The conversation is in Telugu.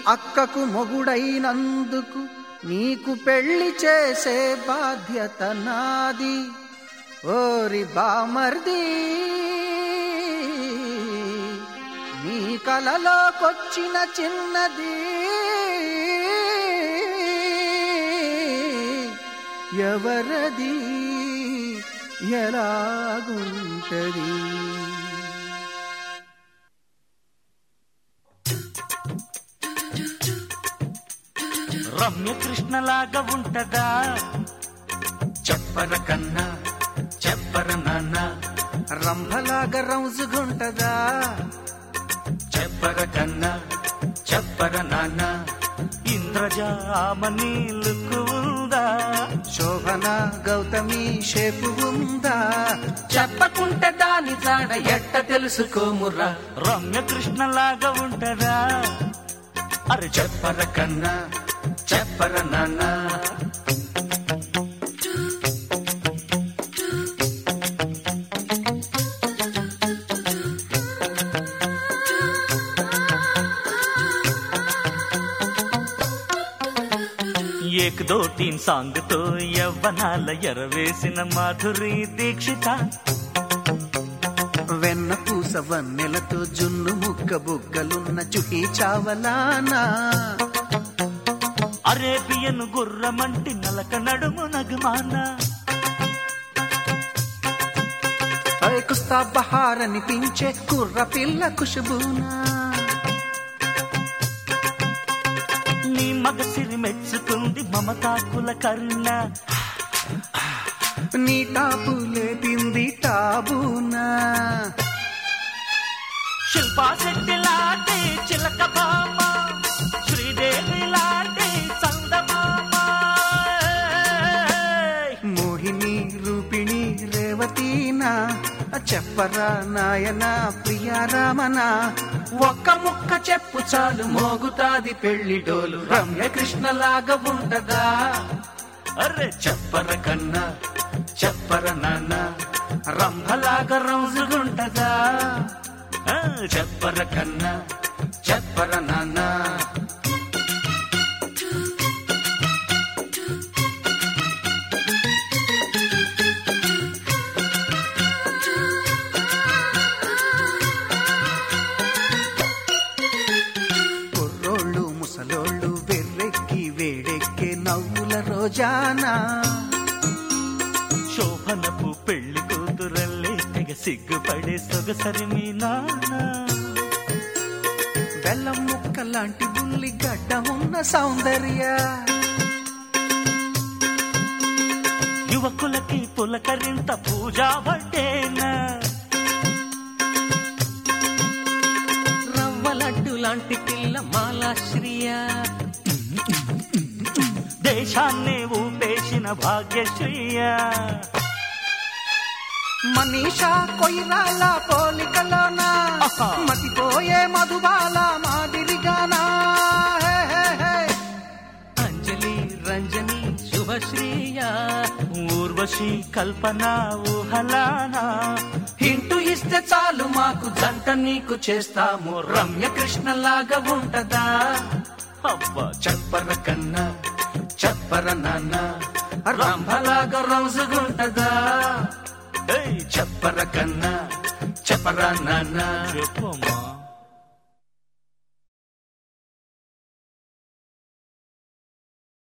అక్కకు మొగుడైనందుకు నీకు పెళ్లి చేసే బాధ్యత నాది ఓరి బామర్ది నీ కలలోకొచ్చిన చిన్నది ఎవరది ఎలాగుంటది రమ్య కృష్ణలాగా ఉంటదా చెప్పర కన్నా చెప్పర నాన్న రంభలాగా రౌజుగుంటదా చెప్పర కన్నా చెప్పర నాన్న ఇంద్రజామని లుక్కు ఉందా శోభన గౌతమి షేపు ఉందా చెప్పకుంటే దాని జాడ ఎట్ట తెలుసుకోమురా రమ్య కృష్ణలాగా ఉంటదా అరే చెప్పర కన్నా చెప్పర నాన్న ఏక్ దో తీన్ సాంగ్ తో యవ్వనాల ఎరవేసిన మాధురి దీక్షిత వెన్న పూస వన్నెలతో జున్ను ముక్క బుగ్గలున్న చుహి చావలానా అరేబియన్ గుర్రమంటి నలక నడుము నగుమాన అరే కుస్తా బహార్ అనిపించే కుర్ర పిల్ల కుషబూనా నీ మగసిరి మెచ్చుకుంది మమతాకుల కరుణ నీ టాపు లేపింది టాబూనా శిల్పా శెట్టి లాంటి చిలక బామ శ్రీదేవి లాంటి చందమామ మోహిని రూపిణి రేవతీనా చెప్పరా నాయన ప్రియారామనా ఒక్క ముక్క చెప్పు చాలు మోగుతాది పెళ్లి డోలు రమ్య కృష్ణలాగా ఉంటదా అరే చెప్పర కన్నా చెప్పర నాన్న రంభలాగా రోజుగుంటదా ఆ, చెప్పర కన్నా చెప్పర నాన్న కుర్రోళ్ళు ముసలోళ్ళు వెర్రెక్కి వేడెక్కే నవ్వుల రోజానా శోభనపు పెళ్లి కూతురల్లే తెగ సిగ్గుపడే సొగసరి మీ నాన్న బెల్లం ముక్క లాంటి బుల్లి గడ్డ ఉన్న సౌందర్య యువకులకి పులకరింత పూజా వడ్డేనా రవ్వలడ్డు లాంటి పిల్ల మాలాశ్రియ దేశాన్ని ఊపేసిన భాగ్యశ్రీయ మనీషా కొయిరాల పోలికలోన ఆహా. మతిపోయే మధుబాల మాదిరిగానా హే, హే, హే. అంజలి రంజని శుభశ్రీయ ఊర్వశి కల్పన ఊహలానా హింటు ఇస్తే చాలు మాకు జంట నీకు చేస్తాము రమ్య కృష్ణలాగా ఉంటదా అబ్బా చెప్పర కన్నా చెప్పర నాన్న రంభలాగా రోజుగుంటదా ఏయ్, చెప్పర కన్నా చెప్పరా నాన్న చెప్పమ్మా